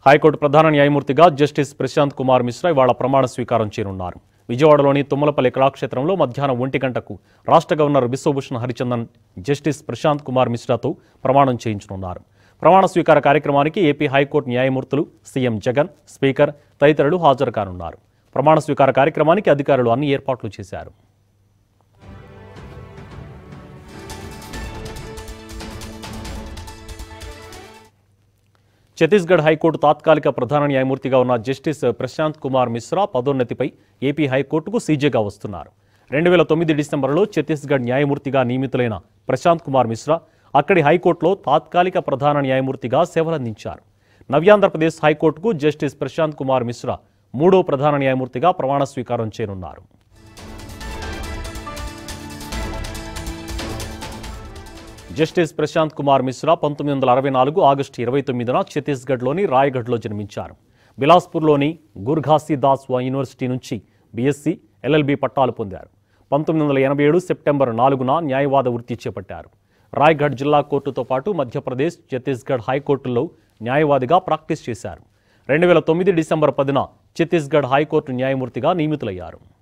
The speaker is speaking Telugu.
హైకోర్టు ప్రధాన న్యాయమూర్తిగా జస్టిస్ ప్రశాంత్ కుమార్ మిశ్రా ఇవాళ ప్రమాణ స్వీకారం చేయనున్నారు విజయవాడలోని తుమ్మలపల్లి కళాక్షేత్రంలో మధ్యాహ్నం ఒంటి గంటకు రాష్ట్ర గవర్నర్ బిశ్వభూషణ్ హరిచందన్ జస్టిస్ ప్రశాంత్ కుమార్ మిశ్రాతో ప్రమాణం చేయించనున్నారు ప్రమాణ స్వీకార కార్యక్రమానికి ఏపీ హైకోర్టు న్యాయమూర్తులు సీఎం జగన్ స్పీకర్ తదితరులు హాజరు కానున్నారు ప్రమాణ స్వీకార కార్యక్రమానికి అధికారులు అన్ని ఏర్పాట్లు చేశారు ఛత్తీస్గఢ్ హైకోర్టు తాత్కాలిక ప్రధాన న్యాయమూర్తిగా ఉన్న జస్టిస్ ప్రశాంత్ కుమార్ మిశ్రా పదోన్నతిపై ఏపీ హైకోర్టుకు సీజేగా వస్తున్నారు రెండు వేల తొమ్మిది డిసెంబర్లో ఛత్తీస్గఢ్ న్యాయమూర్తిగా నియమితులైన ప్రశాంత్ కుమార్ మిశ్రా అక్కడి హైకోర్టులో తాత్కాలిక ప్రధాన న్యాయమూర్తిగా సేవలందించారు నవ్యాంధ్రప్రదేశ్ హైకోర్టుకు జస్టిస్ ప్రశాంత్ కుమార్ మిశ్రా మూడో ప్రధాన న్యాయమూర్తిగా ప్రమాణ స్వీకారం చేయనున్నారు జస్టిస్ ప్రశాంత్ కుమార్ మిశ్రా పంతొమ్మిది వందల అరవై నాలుగు ఆగస్టు ఇరవై తొమ్మిదిన ఛత్తీస్గఢ్లోని రాయగఢ్లో జన్మించారు బిలాస్పూర్లోని గుర్ఘాసీదాస్ యూనివర్సిటీ నుంచి బీఎస్సీ ఎల్ఎల్బి పట్టాలు పొందారు పంతొమ్మిది వందల ఎనభై ఏడు సెప్టెంబర్ నాలుగున న్యాయవాద వృత్తి చేపట్టారు రాయ్గఢ్ జిల్లా కోర్టుతో పాటు మధ్యప్రదేశ్ ఛత్తీస్గఢ్ హైకోర్టుల్లో న్యాయవాదిగా ప్రాక్టీస్ చేశారు రెండు వేల తొమ్మిది డిసెంబర్ పదిన ఛత్తీస్గఢ్ హైకోర్టు న్యాయమూర్తిగా నియమితులయ్యారు